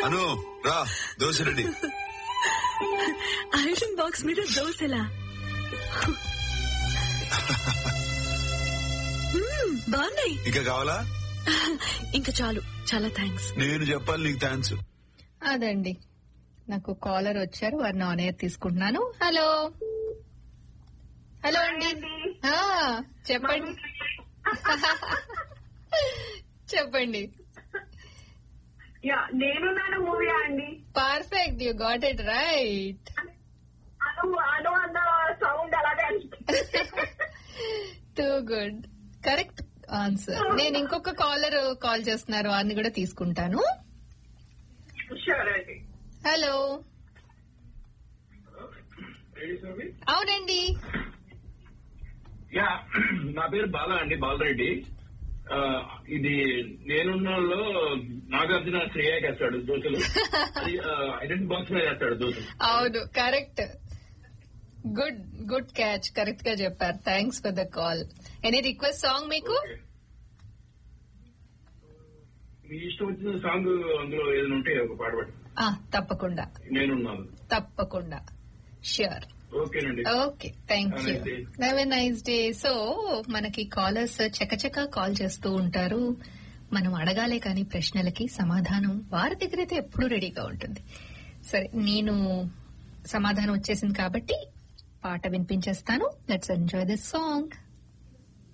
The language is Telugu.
అను రా దోశ రెడీ ఐరన్ బాక్స్ మీద దోశలా మ్మ్, బాగున్నాయి ఇంకా కావాలా ఇంకా చాలు చాలా థ్యాంక్స్ నేను చెప్పాలి నీకు థ్యాంక్స్ అదండి నాకు కాలర్ వచ్చారు వారిని ఆన్ ఎయిర్ తీసుకుంటున్నాను హలో హలో అండి ఆ, చెప్పండి చెప్పండి యా నేనున్నాను మూవీ అండి perfect you got it right అను అను అన్న సౌండ్ అలాగే అనిపిస్తుంది టూ గుడ్ కరెక్ట్ ఆన్సర్ నేను ఇంకొక కాలర్ కాల్ చేస్తున్నారు వారిని కూడా తీసుకుంటాను షూర్ అండి హలో అవునండి యా నా పేరు బాల అండి బాలరెడ్డి ఆ, ఇది నేనున్నలో నాగార్జున శ్రేయాకి వేస్తాడు దోశలు ఐడెంటి బాక్స్ మీద వేస్తాడు దోశలు అవును correct good good catch correct గా చెప్పారు thanks for the call any request song మీకు మీ ఇష్టం వచ్చిన సాంగ్ అందులో ఏదైనా ఉంటే ఒక పాట పాడు ఆ, తప్పకుండా నేనున్నాను తప్పకుండా ష్యూర్ ఓకేనండి okay thank Have a you nice day. Have a nice day so మనకి కాలర్స్ చకచక కాల్ చేస్తూ ఉంటారు మనం అడగాలే కానీ ప్రశ్నలకి సమాధానం వారి దగ్గర అయితే ఎప్పుడూ రెడీగా ఉంటుంది సరే నేను సమాధానం వచ్చేసింది కాబట్టి పాట వినిపించేస్తాను లెట్స్ ఎంజాయ్ దిస్ సాంగ్